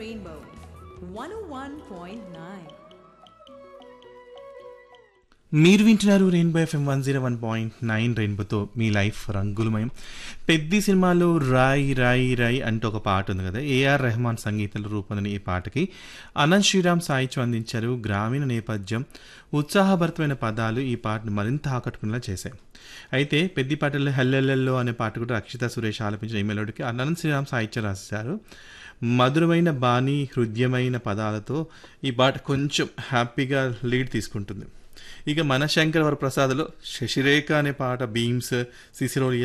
Rainbow 101.9. మీరు వింటున్నారు Rainbow FM one zero one point nine రెయిన్బోతో మీ లైఫ్ రంగులమయం పెద్ది సినిమాలో రాయి రాయి రాయి అంటూ ఒక పాట ఉంది కదా ఏఆర్ రెహమాన్ సంగీతంలో రూపొందిన ఈ పాటకి అనంత్ శ్రీరామ్ సాహిత్యం అందించారు గ్రామీణ నేపథ్యం ఉత్సాహభరితమైన పదాలు ఈ పాటను మరింత ఆకట్టుకునేలా చేశాయి అయితే పెద్ది పాటల్లో హెల్లెల్లెల్లో అనే పాట కూడా అక్షిత సురేష్ ఆలపించిన ఈ మెలోడీకి అనంత్ శ్రీరామ్ సాహిత్యం రాశారు మధురమైన బాణి హృదయమైన పదాలతో ఈ పాట కొంచెం హ్యాపీగా లీడ్ తీసుకుంటుంది ఇక మన శంకర్ వరప్రసాద్లో శశిరేఖ అనే పాట బీమ్స్ సిసిరోలియా